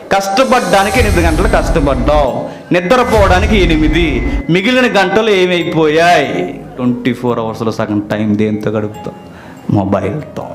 కష్టపడడానికి ఎనిమిది గంటలు కష్టపడ్డావు నిద్రపోవడానికి ఎనిమిది మిగిలిన గంటలు ఏమైపోయాయి ట్వంటీ ఫోర్ అవర్స్లో సగం టైం దేంతో గడుపుతావు మొబైల్తో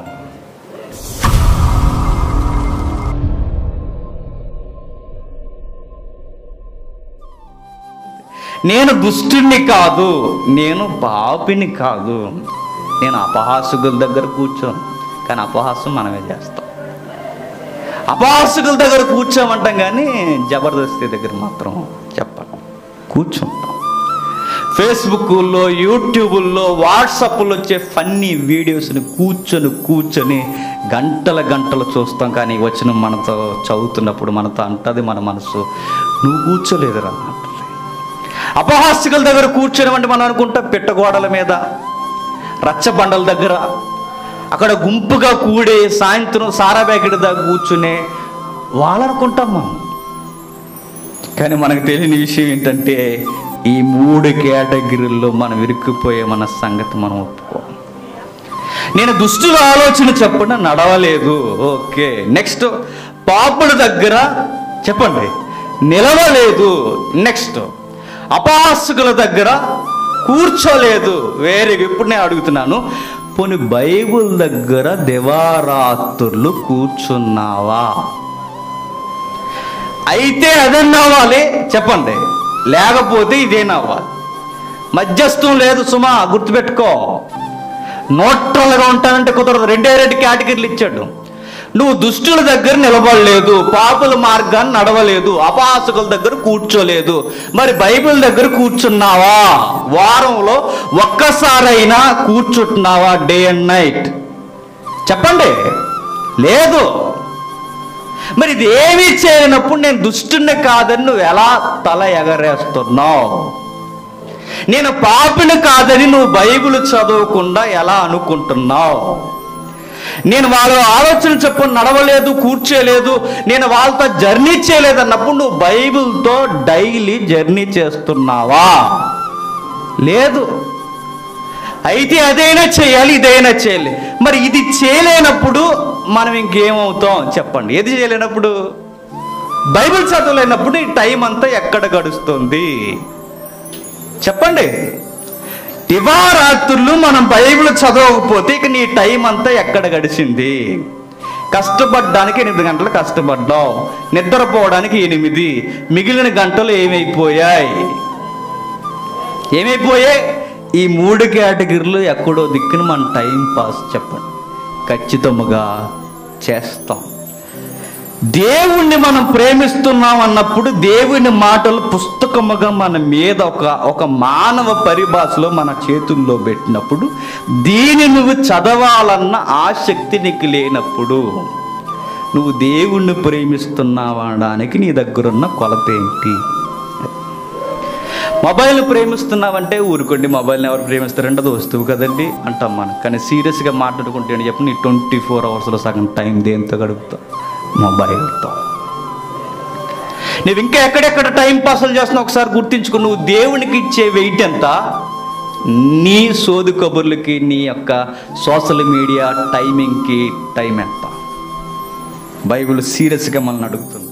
నేను దుష్టుణ్ణి కాదు నేను పాపిని కాదు నేను అపహాసుకుల దగ్గర కూర్చోను కానీ అపహాసం మనమే చేస్తాం అపహాసుకుల దగ్గర కూర్చోమంటాం కానీ జబర్దస్తి దగ్గర మాత్రం చెప్పను కూర్చుంటాం ఫేస్బుక్లో యూట్యూబుల్లో వాట్సాప్లో వచ్చే ఫన్నీ వీడియోస్ని కూర్చొని కూర్చొని గంటల గంటలు చూస్తాం కానీ వచ్చిన మనతో చదువుతున్నప్పుడు మనతో అంటది మన మనసు నువ్వు కూర్చోలేదురా అంటుంది అపహాస్యకుల దగ్గర కూర్చొని మనం అనుకుంటాం పిట్టగోడల మీద రచ్చబండల దగ్గర అక్కడ గుంపుగా కూడి సాయంత్రం సారా ప్యాకెట్ దగ్గర కూర్చునే వాళ్ళనుకుంటాం మనం కానీ మనకు తెలియని విషయం ఏంటంటే ఈ మూడు కేటగిరీల్లో మనం ఇరుక్కుపోయే మన సంగతి మనం ఒప్పుకో నేను దుష్టుల ఆలోచన చెప్పకుండా నడవలేదు ఓకే నెక్స్ట్ పాపుల దగ్గర చెప్పండి నిలవలేదు నెక్స్ట్ అపహాసకుల దగ్గర కూర్చోలేదు వేరే ఇప్పుడు నేను అడుగుతున్నాను పోనీ బైబుల్ దగ్గర దివారాత్రులు కూర్చున్నావా అయితే అదన్నా అవ్వాలి చెప్పండి లేకపోతే ఇదేనా అవ్వాలి మధ్యస్థం లేదు సుమా గుర్తుపెట్టుకో నోట్రల్గా ఉంటానంటే కుదరదు రెండే రెండు కేటగిరీలు ఇచ్చాడు నువ్వు దుష్టుల దగ్గర నిలబడలేదు పాపుల మార్గాన్ని నడవలేదు అపహాసకుల దగ్గర కూర్చోలేదు మరి బైబిల్ దగ్గర కూర్చున్నావా వారంలో ఒక్కసారైనా కూర్చుంటున్నావా డే అండ్ నైట్ చెప్పండి లేదు మరి ఇది ఏమీ చేయనప్పుడు నేను దుష్టుని కాదని నువ్వు ఎలా తల ఎగరేస్తున్నావు నేను పాపిని కాదని నువ్వు బైబిల్ చదవకుండా ఎలా అనుకుంటున్నావు నేను వాళ్ళ ఆలోచన చెప్పు నడవలేదు కూర్చోలేదు నేను వాళ్ళతో జర్నీ చేయలేదు అన్నప్పుడు నువ్వు బైబిల్తో డైలీ జర్నీ చేస్తున్నావా లేదు అయితే అదైనా చేయాలి ఇదైనా చేయాలి మరి ఇది చేయలేనప్పుడు మనం ఇంకేమవుతాం చెప్పండి ఏది చేయలేనప్పుడు బైబిల్ చదవలేనప్పుడు ఈ టైం అంతా ఎక్కడ గడుస్తుంది చెప్పండి దివారాత్రులు మనం బైబిల్ చదవకపోతే ఇక నీ టైం అంతా ఎక్కడ గడిచింది కష్టపడడానికి ఎనిమిది గంటలు కష్టపడ్డావు నిద్రపోవడానికి ఎనిమిది మిగిలిన గంటలు ఏమైపోయాయి ఏమైపోయాయి ఈ మూడు కేటగిరీలు ఎక్కడో దిక్కున మన టైం పాస్ చెప్పండి ఖచ్చితముగా చేస్తాం దేవుణ్ణి మనం ప్రేమిస్తున్నాం అన్నప్పుడు దేవుని మాటలు పుస్తకముగా మన మీద ఒక ఒక మానవ పరిభాషలో మన చేతుల్లో పెట్టినప్పుడు దీని నువ్వు చదవాలన్న ఆసక్తి నీకు లేనప్పుడు నువ్వు దేవుణ్ణి ప్రేమిస్తున్నావా అనడానికి నీ దగ్గరున్న కొలత ఏంటి మొబైల్ ప్రేమిస్తున్నావంటే ఊరుకోండి మొబైల్ని ఎవరు ప్రేమిస్తారంటే అది వస్తువు కదండి అంటాం మనం కానీ సీరియస్గా మాట్లాడుకుంటే ఏంటి చెప్పి నీ ట్వంటీ ఫోర్ అవర్స్లో సగం టైం దేంతో గడుపుతావు మొబైల్తో నువ్వు ఇంకా ఎక్కడెక్కడ టైం పాసులు చేస్తున్నావు ఒకసారి గుర్తించుకో నువ్వు దేవునికి ఇచ్చే వెయిట్ ఎంత నీ సోదు కబుర్లకి నీ యొక్క సోషల్ మీడియా టైమింగ్కి టైం ఎంత బైబిల్ సీరియస్గా మనల్ని అడుగుతుంది